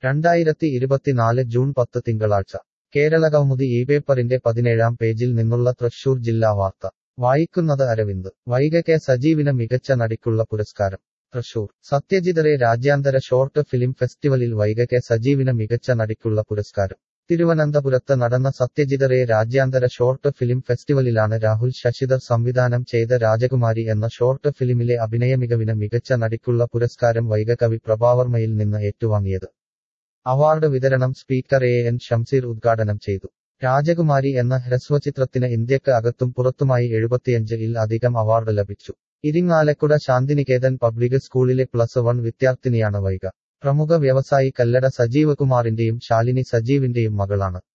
രണ്ടായിരത്തി ഇരുപത്തിനാല് ജൂൺ പത്ത് തിങ്കളാഴ്ച കേരളകൗമുദി ഈ പേപ്പറിന്റെ പതിനേഴാം പേജിൽ നിന്നുള്ള തൃശൂർ ജില്ലാ വാർത്ത വായിക്കുന്നത് അരവിന്ദ് വൈഗ കെ സജീവിന് മികച്ച നടിക്കുള്ള പുരസ്കാരം തൃശൂർ സത്യജിതറെ രാജ്യാന്തര ഷോർട്ട് ഫിലിം ഫെസ്റ്റിവലിൽ വൈഗ കെ സജീവിന് മികച്ച നടിക്കുള്ള പുരസ്കാരം തിരുവനന്തപുരത്ത് നടന്ന സത്യജിതറെ രാജ്യാന്തര ഷോർട്ട് ഫിലിം ഫെസ്റ്റിവലിലാണ് രാഹുൽ ശശിധർ സംവിധാനം ചെയ്ത രാജകുമാരി എന്ന ഷോർട്ട് ഫിലിമിലെ അഭിനയമികവിന് മികച്ച നടിക്കുള്ള പുരസ്കാരം വൈഗ കവി പ്രഭാവർമ്മയിൽ നിന്ന് ഏറ്റുവാങ്ങിയത് അവാർഡ് വിതരണം സ്പീക്കർ എ എൻ ഷംസീർ ഉദ്ഘാടനം ചെയ്തു രാജകുമാരി എന്ന ഹ്രസ്വചിത്രത്തിന് ഇന്ത്യക്ക് അകത്തും പുറത്തുമായി എഴുപത്തിയഞ്ച് ഇൽ അധികം അവാർഡ് ലഭിച്ചു ഇരിങ്ങാലക്കുട ശാന്തിനികേതൻ പബ്ലിക് സ്കൂളിലെ പ്ലസ് വൺ വിദ്യാർത്ഥിനിയാണ് വൈഗ പ്രമുഖ വ്യവസായി കല്ലട സജീവകുമാറിന്റെയും ശാലിനി സജീവിന്റെയും മകളാണ്